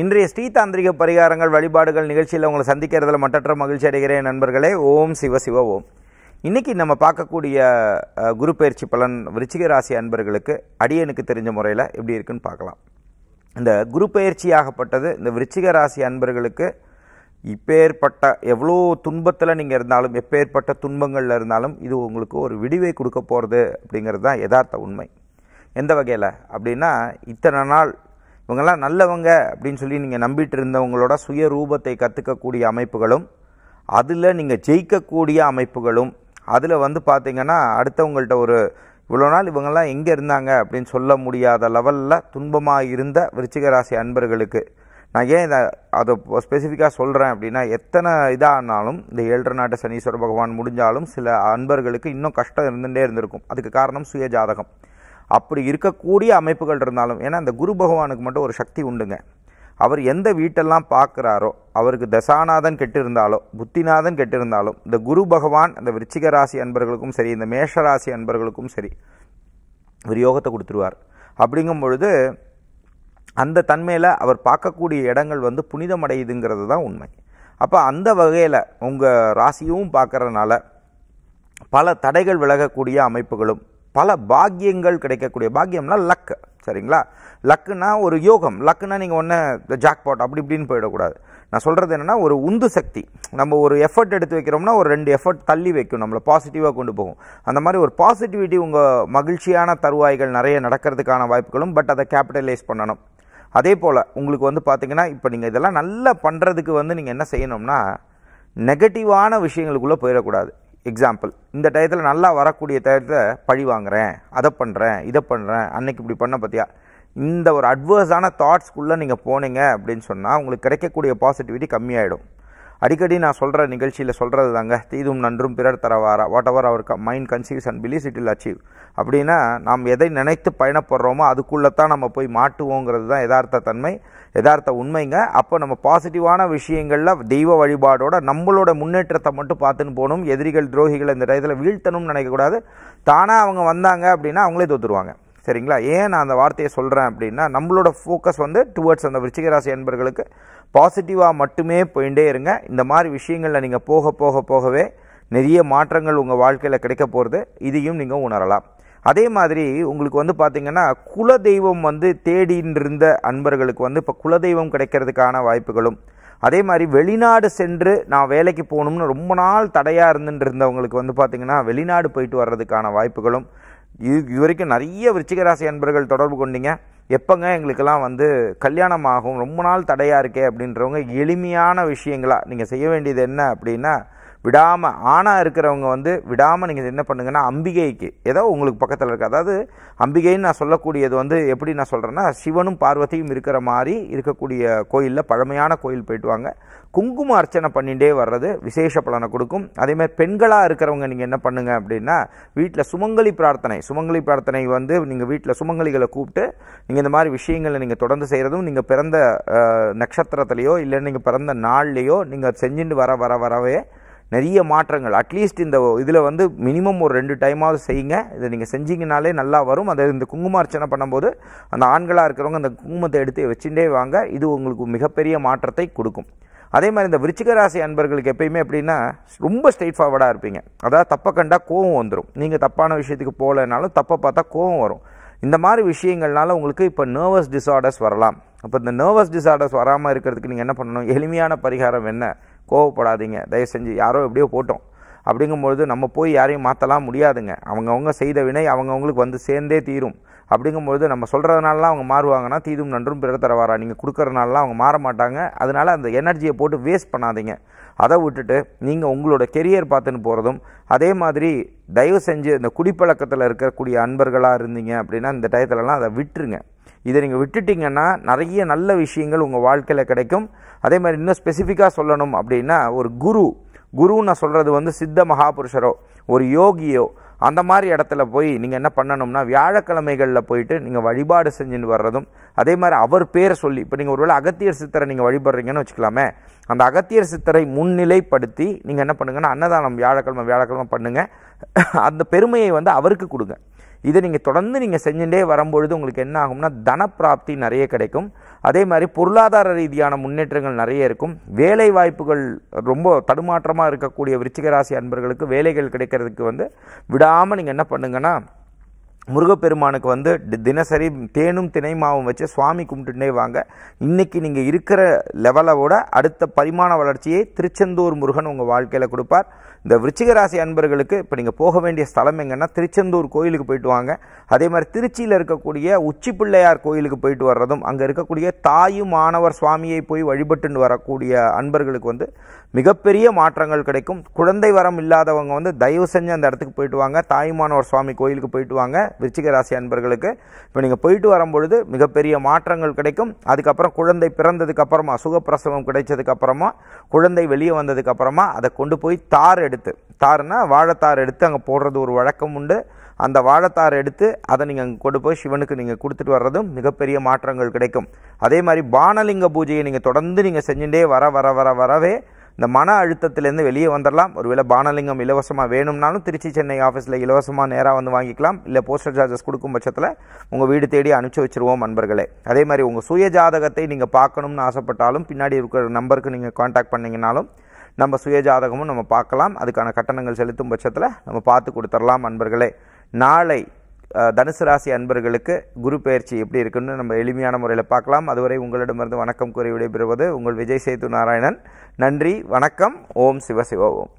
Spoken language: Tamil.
இன்றைய ஸ்ரீதாந்திரிக பரிகாரங்கள் வழிபாடுகள் நிகழ்ச்சியில் உங்களை சந்திக்கிறதுல மட்டற்ற மகிழ்ச்சி அடைகிறேன் நண்பர்களே ஓம் சிவ சிவ ஓம் இன்னைக்கு நம்ம பார்க்கக்கூடிய அஹ், குரு பயிற்சி பலன் விருச்சிக ராசி அன்பர்களுக்கு அடியனுக்கு தெரிஞ்ச முறையில் எப்படி இருக்குன்னு பார்க்கலாம் இந்த குரு பயிற்சியாகப்பட்டது இந்த விருச்சிக ராசி அன்பர்களுக்கு இப்பேற்பட்ட எவ்வளோ துன்பத்தில் நீங்கள் இருந்தாலும் எப்பேற்பட்ட துன்பங்களில் இருந்தாலும் இது உங்களுக்கு ஒரு விடிவை கொடுக்க போகிறது அப்படிங்கிறது தான் யதார்த்த உண்மை எந்த வகையில் அப்படின்னா இத்தனை நாள் இவங்கெல்லாம் நல்லவங்க அப்படின்னு சொல்லி நீங்கள் நம்பிட்டு இருந்தவங்களோட சுய ரூபத்தை கற்றுக்கக்கூடிய அமைப்புகளும் அதில் நீங்கள் ஜெயிக்கக்கூடிய அமைப்புகளும் அதில் வந்து பார்த்தீங்கன்னா அடுத்தவங்கள்ட்ட ஒரு இவ்வளோ நாள் இவங்கெல்லாம் எங்கே இருந்தாங்க அப்படின்னு சொல்ல முடியாத லெவலில் துன்பமாக இருந்த விருச்சிக ராசி அன்பர்களுக்கு நான் ஏன் இதை அதை ஸ்பெசிஃபிக்காக சொல்கிறேன் அப்படின்னா எத்தனை இதானாலும் இந்த ஏழரை நாட்டு சனீஸ்வர பகவான் முடிஞ்சாலும் சில அன்பர்களுக்கு இன்னும் கஷ்டம் இருந்துகிட்டே இருந்திருக்கும் அதுக்கு காரணம் சுய ஜாதகம் அப்படி இருக்கக்கூடிய அமைப்புகள் இருந்தாலும் ஏன்னா அந்த குரு பகவானுக்கு மட்டும் ஒரு சக்தி உண்டுங்க அவர் எந்த வீட்டெல்லாம் பார்க்குறாரோ அவருக்கு தசாநாதன் கெட்டு இருந்தாலோ புத்திநாதன் கெட்டு இருந்தாலும் இந்த குரு பகவான் அந்த விருச்சிக ராசி அன்பர்களுக்கும் சரி இந்த மேஷ ராசி அன்பர்களுக்கும் சரி ஒரு யோகத்தை கொடுத்துருவார் அப்படிங்கும் பொழுது அந்த தன்மையில் அவர் பார்க்கக்கூடிய இடங்கள் வந்து புனிதமடையுதுங்கிறது தான் உண்மை அப்போ அந்த வகையில் உங்கள் ராசியும் பார்க்கறதுனால பல தடைகள் விலகக்கூடிய அமைப்புகளும் பல பாக்கியங்கள் கிடைக்கக்கூடிய பாக்கியம்னா லக்கு சரிங்களா லக்குனா ஒரு யோகம் லக்குனா நீங்கள் ஒன்று ஜாக்பாட் அப்படி இப்படின்னு போயிடக்கூடாது நான் சொல்கிறது என்னென்னா ஒரு உந்து சக்தி நம்ம ஒரு எஃபர்ட் எடுத்து வைக்கிறோம்னா ஒரு ரெண்டு எஃபர்ட் தள்ளி வைக்கும் நம்மளை பாசிட்டிவாக கொண்டு போகும் அந்த மாதிரி ஒரு பாசிட்டிவிட்டி உங்கள் மகிழ்ச்சியான தருவாய்கள் நிறைய நடக்கிறதுக்கான வாய்ப்புகளும் பட் அதை கேபிட்டலைஸ் பண்ணணும் அதே போல் உங்களுக்கு வந்து பார்த்தீங்கன்னா இப்போ நீங்கள் இதெல்லாம் நல்லா பண்ணுறதுக்கு வந்து நீங்கள் என்ன செய்யணும்னா நெகட்டிவான விஷயங்களுக்குள்ளே போயிடக்கூடாது எக்ஸாம்பிள் இந்த டயத்தில் நல்லா வரக்கூடிய டயத்தில் பழி வாங்குறேன் அதை பண்ணுறேன் இதை பண்ணுறேன் அன்னைக்கு இப்படி பண்ண பார்த்தியா இந்த ஒரு அட்வர்ஸான தாட்ஸ்க்குள்ளே நீங்கள் போனீங்க அப்படின்னு சொன்னால் உங்களுக்கு கிடைக்கக்கூடிய பாசிட்டிவிட்டி கம்மியாயிடும் அடிக்கடி நான் சொல்கிற நிகழ்ச்சியில் சொல்கிறது தாங்க தீதும் நன்றும் பிறர் தரவாரா whatever our mind conceives and believes it will achieve அப்படின்னா நாம் எதை நினைத்து பயணப்படுறோமோ அதுக்குள்ளே தான் நம்ம போய் மாட்டுவோங்கிறது தான் யதார்த்த தன்மை யதார்த்த உண்மைங்க அப்போ நம்ம பாசிட்டிவான விஷயங்களில் தெய்வ வழிபாடோட நம்மளோட முன்னேற்றத்தை மட்டும் பார்த்துன்னு போகணும் எதிரிகள் துரோகிகளை இந்த டயத்தில் வீழ்த்தணும்னு நினைக்கக்கூடாது தானாக அவங்க வந்தாங்க அப்படின்னா அவங்களே தோத்துருவாங்க சரிங்களா ஏன் நான் அந்த வார்த்தையை சொல்கிறேன் அப்படின்னா நம்மளோட ஃபோக்கஸ் வந்து டுவர்ட்ஸ் அந்த விருச்சிகராசி என்பர்களுக்கு பாசிட்டிவாக மட்டுமே போயிட்டே இருங்க இந்த மாதிரி விஷயங்களில் நீங்கள் போக போக போகவே நிறைய மாற்றங்கள் உங்கள் வாழ்க்கையில் கிடைக்க போகிறது இதையும் நீங்கள் உணரலாம் அதே மாதிரி உங்களுக்கு வந்து பார்த்தீங்கன்னா குலதெய்வம் வந்து தேடின்னு இருந்த அன்பர்களுக்கு வந்து இப்போ குலதெய்வம் கிடைக்கிறதுக்கான வாய்ப்புகளும் அதே மாதிரி வெளிநாடு சென்று நான் வேலைக்கு போகணும்னு ரொம்ப நாள் தடையாக இருந்துட்டு இருந்தவங்களுக்கு வந்து பார்த்தீங்கன்னா வெளிநாடு போயிட்டு வர்றதுக்கான வாய்ப்புகளும் இது இது வரைக்கும் நிறைய விருச்சிக ராசி அன்பர்கள் தொடர்பு கொண்டீங்க எப்போங்க எங்களுக்கெல்லாம் வந்து கல்யாணம் ஆகும் ரொம்ப நாள் தடையாக இருக்கே அப்படின்றவங்க எளிமையான விஷயங்களா நீங்கள் செய்ய வேண்டியது என்ன அப்படின்னா விடாமல் ஆணாக இருக்கிறவங்க வந்து விடாமல் நீங்கள் என்ன பண்ணுங்கன்னா அம்பிகைக்கு ஏதோ உங்களுக்கு பக்கத்தில் இருக்கு அதாவது அம்பிகைன்னு நான் சொல்லக்கூடியது வந்து எப்படி நான் சொல்கிறேன்னா சிவனும் பார்வதியும் இருக்கிற மாதிரி இருக்கக்கூடிய கோயிலில் பழமையான கோயில் போயிட்டு வாங்க குங்கும அர்ச்சனை பண்ணிகிட்டே வர்றது விசேஷ பலனை கொடுக்கும் அதேமாதிரி பெண்களாக இருக்கிறவங்க நீங்கள் என்ன பண்ணுங்க அப்படின்னா வீட்டில் சுமங்கலி பிரார்த்தனை சுமங்கலி பிரார்த்தனை வந்து நீங்கள் வீட்டில் சுமங்கலிகளை கூப்பிட்டு நீங்கள் இந்த மாதிரி விஷயங்களை நீங்கள் தொடர்ந்து செய்கிறதும் நீங்கள் பிறந்த அஹ், நட்சத்திரத்திலையோ இல்லை நீங்கள் பிறந்த நாள்லேயோ நீங்கள் செஞ்சுட்டு வர வர வரவே நிறைய மாற்றங்கள் அட்லீஸ்ட் இந்த இதில் வந்து மினிமம் ஒரு ரெண்டு டைமாவது செய்யுங்க இதை நீங்கள் செஞ்சீங்கனாலே நல்லா வரும் அதை இந்த குங்கும அர்ச்சனை பண்ணும்போது அந்த ஆண்களாக இருக்கிறவங்க அந்த குங்குமத்தை எடுத்து வச்சுட்டே வாங்க இது உங்களுக்கு மிகப்பெரிய மாற்றத்தை கொடுக்கும் அதே மாதிரி இந்த விருச்சிக ராசி அன்பர்களுக்கு எப்பயுமே எப்படின்னா ரொம்ப ஸ்ட்ரெயிட் ஃபார்வர்டாக இருப்பீங்க அதாவது தப்பை கண்டா கோவம் வந்துடும் நீங்கள் தப்பான விஷயத்துக்கு போகலைனாலும் தப்பை பார்த்தா கோவம் வரும் இந்த மாதிரி விஷயங்கள்னால உங்களுக்கு இப்போ நர்வஸ் டிசார்டர்ஸ் வரலாம் அப்போ இந்த நர்வஸ் டிசார்டர்ஸ் வராமல் இருக்கிறதுக்கு நீங்கள் என்ன பண்ணணும் எளிமையான பரிகாரம் என்ன கோவப்படாதீங்க தயவு செஞ்சு யாரோ எப்படியோ போட்டோம் அப்படிங்கும்பொழுது நம்ம போய் யாரையும் மாற்றலாம் முடியாதுங்க அவங்கவுங்க செய்த வினை அவங்கவுங்களுக்கு வந்து சேர்ந்தே தீரும் அப்படிங்கும்பொழுது நம்ம சொல்கிறதுனாலலாம் அவங்க மாறுவாங்கன்னா தீதும் நன்றும் பிறர் தரவாரா நீங்கள் கொடுக்கறதுனாலலாம் அவங்க மாற மாட்டாங்க அதனால் அந்த எனர்ஜியை போட்டு வேஸ்ட் பண்ணாதீங்க அதை விட்டுட்டு நீங்கள் உங்களோட கெரியர் பார்த்துன்னு போகிறதும் அதே மாதிரி தயவு செஞ்சு இந்த குடிப்பழக்கத்தில் இருக்கக்கூடிய அன்பர்களாக இருந்தீங்க அப்படின்னா இந்த டயத்துலலாம் அதை விட்டுருங்க இதை நீங்கள் விட்டுட்டீங்கன்னா நிறைய நல்ல விஷயங்கள் உங்கள் வாழ்க்கையில் கிடைக்கும் அதே மாதிரி இன்னும் ஸ்பெசிஃபிக்காக சொல்லணும் அப்படின்னா ஒரு குரு குருன்னு நான் சொல்கிறது வந்து சித்த மகாபுருஷரோ ஒரு யோகியோ அந்த மாதிரி இடத்துல போய் நீங்கள் என்ன பண்ணணும்னா வியாழக்கிழமைகளில் போயிட்டு நீங்கள் வழிபாடு செஞ்சுட்டு வர்றதும் அதே மாதிரி அவர் பேரை சொல்லி இப்போ நீங்கள் ஒருவேளை அகத்தியர் சித்தரை நீங்கள் வழிபடுறீங்கன்னு வச்சுக்கலாமே அந்த அகத்தியர் சித்தரை முன்னிலைப்படுத்தி நீங்கள் என்ன பண்ணுங்கன்னா அன்னதானம் வியாழக்கிழமை வியாழக்கிழமை பண்ணுங்கள் அந்த பெருமையை வந்து அவருக்கு கொடுங்க இதை நீங்கள் தொடர்ந்து நீங்கள் செஞ்சுட்டே வரும்பொழுது உங்களுக்கு என்ன ஆகும்னா தனப்பிராப்தி நிறைய கிடைக்கும் அதே மாதிரி பொருளாதார ரீதியான முன்னேற்றங்கள் நிறைய இருக்கும் வேலை வாய்ப்புகள் ரொம்ப தடுமாற்றமாக இருக்கக்கூடிய விருச்சிக ராசி அன்பர்களுக்கு வேலைகள் கிடைக்கிறதுக்கு வந்து விடாமல் நீங்கள் என்ன பண்ணுங்கன்னா முருகப்பெருமானுக்கு வந்து தி- தினசரி தேனும் தினைமாவும் வச்சு சுவாமி கும்பிட்டுட்டே வாங்க இன்னைக்கு நீங்கள் இருக்கிற லெவலை விட அடுத்த பரிமாண வளர்ச்சியை திருச்செந்தூர் முருகன் உங்கள் வாழ்க்கையில் கொடுப்பார் இந்த விருச்சிக ராசி அன்பர்களுக்கு இப்போ நீங்கள் போக வேண்டிய ஸ்தலம் எங்கன்னா திருச்செந்தூர் கோயிலுக்கு போயிட்டு வாங்க அதே மாதிரி திருச்சியில் இருக்கக்கூடிய உச்சி பிள்ளையார் கோயிலுக்கு போயிட்டு வர்றதும் அங்கே இருக்கக்கூடிய தாயு மாணவர் சுவாமியை போய் வழிபட்டுன்னு வரக்கூடிய அன்பர்களுக்கு வந்து மிகப்பெரிய மாற்றங்கள் கிடைக்கும் குழந்தை வரம் இல்லாதவங்க வந்து தயவு செஞ்சு அந்த இடத்துக்கு போயிட்டு வாங்க தாயுமானவர் சுவாமி கோயிலுக்கு போயிட்டு வாங்க விருச்சிக ராசி அன்பர்களுக்கு இப்போ நீங்கள் போயிட்டு வரும்பொழுது மிகப்பெரிய மாற்றங்கள் கிடைக்கும் அதுக்கப்புறம் குழந்தை பிறந்ததுக்கு அப்புறமா சுகப்பிரசவம் கிடைச்சதுக்கு அப்புறமா குழந்தை வெளியே வந்ததுக்கு அப்புறமா அதை கொண்டு போய் தார் எடுத்து தார்னா வாழைத்தார் எடுத்து அங்கே போடுறது ஒரு வழக்கம் உண்டு அந்த வாழைத்தார் எடுத்து அதை நீங்கள் அங்கே கொண்டு போய் சிவனுக்கு நீங்கள் கொடுத்துட்டு வர்றதும் மிகப்பெரிய மாற்றங்கள் கிடைக்கும் அதே மாதிரி பானலிங்க பூஜையை நீங்கள் தொடர்ந்து நீங்கள் செஞ்சுட்டே வர வர வர வரவே இந்த மன அழுத்தத்திலேருந்து வெளியே வந்துடலாம் ஒருவேளை பானலிங்கம் இலவசமாக வேணும்னாலும் திருச்சி சென்னை ஆஃபீஸில் இலவசமாக நேராக வந்து வாங்கிக்கலாம் இல்லை போஸ்டல் சார்ஜஸ் கொடுக்கும் பட்சத்தில் உங்கள் வீடு தேடி அனுப்பிச்சி வச்சிருவோம் நண்பர்களே அதே மாதிரி உங்கள் சுய ஜாதகத்தை நீங்கள் பார்க்கணும்னு ஆசைப்பட்டாலும் பின்னாடி இருக்கிற நம்பருக்கு நீங்கள் காண்டாக்ட் பண்ணிங்கனாலும் நம்ம சுய ஜாதகமும் நம்ம பார்க்கலாம் அதுக்கான கட்டணங்கள் செலுத்தும் பட்சத்தில் நம்ம பார்த்து கொடுத்துடலாம் நண்பர்களே நாளை அஹ், தனுசு ராசி அன்பர்களுக்கு குரு பெயர்ச்சி எப்படி இருக்குன்னு நம்ம எளிமையான முறையில் பார்க்கலாம் அதுவரை உங்களிடமிருந்து வணக்கம் கூறி விடைபெறுவது உங்கள் விஜய் சேது நாராயணன் நன்றி வணக்கம் ஓம் சிவ சிவ ஓம்